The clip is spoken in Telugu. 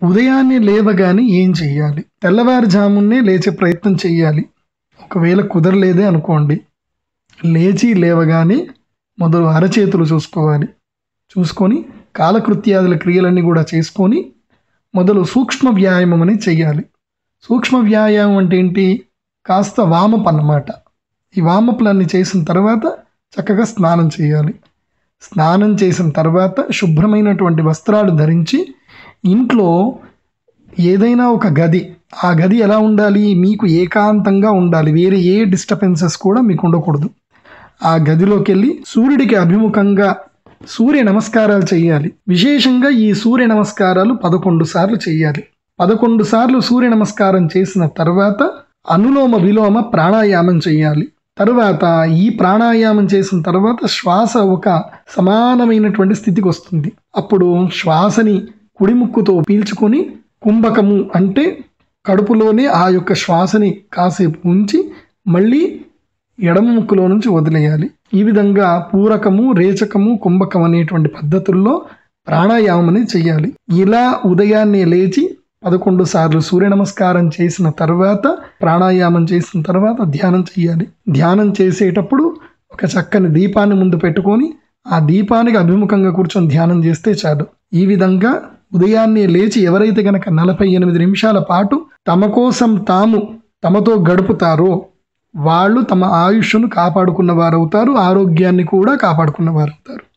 ఉదయాన్నే లేవగానే ఏం చెయ్యాలి తెల్లవారుజామున్నే లేచే ప్రయత్నం చెయ్యాలి ఒకవేళ కుదరలేదే అనుకోండి లేచి లేవగానే మొదలు అరచేతులు చూసుకోవాలి చూసుకొని కాలకృత్యాదుల క్రియలన్నీ కూడా చేసుకొని మొదలు సూక్ష్మ వ్యాయామం అనేది చెయ్యాలి సూక్ష్మ వ్యాయామం అంటే ఏంటి కాస్త వామప్ అన్నమాట ఈ వామపులన్నీ చేసిన తర్వాత చక్కగా స్నానం చేయాలి స్నానం చేసిన తర్వాత శుభ్రమైనటువంటి వస్త్రాలు ధరించి ఇంట్లో ఏదైనా ఒక గది ఆ గది ఎలా ఉండాలి మీకు ఏకాంతంగా ఉండాలి వేరే ఏ డిస్టర్బెన్సెస్ కూడా మీకు ఉండకూడదు ఆ గదిలోకి వెళ్ళి సూర్యుడికి అభిముఖంగా సూర్య నమస్కారాలు చేయాలి విశేషంగా ఈ సూర్య నమస్కారాలు పదకొండు సార్లు చేయాలి పదకొండు సార్లు సూర్య నమస్కారం చేసిన తర్వాత అనులోమ విలోమ ప్రాణాయామం చేయాలి తర్వాత ఈ ప్రాణాయామం చేసిన తర్వాత శ్వాస ఒక సమానమైనటువంటి స్థితికి వస్తుంది అప్పుడు శ్వాసని కుడి ముక్కుతో పీల్చుకొని కుంభకము అంటే కడుపులోనే ఆ యొక్క శ్వాసని కాసేపు ఉంచి మళ్ళీ ఎడమ ముక్కులో నుంచి వదిలేయాలి ఈ విధంగా పూరకము రేచకము కుంభకం అనేటువంటి పద్ధతుల్లో ప్రాణాయామం అనేది చేయాలి ఇలా ఉదయాన్నే లేచి పదకొండు సార్లు సూర్య నమస్కారం చేసిన తర్వాత ప్రాణాయామం చేసిన తర్వాత ధ్యానం చేయాలి ధ్యానం చేసేటప్పుడు ఒక చక్కని దీపాన్ని ముందు పెట్టుకొని ఆ దీపానికి అభిముఖంగా కూర్చొని ధ్యానం చేస్తే చాలు ఈ విధంగా ఉదయాన్నే లేచి ఎవరైతే గనక నలభై ఎనిమిది నిమిషాల పాటు తమ కోసం తాము తమతో గడుపుతారో వాళ్ళు తమ ఆయుష్ను కాపాడుకున్న వారు అవుతారు ఆరోగ్యాన్ని కూడా కాపాడుకున్న వారు అవుతారు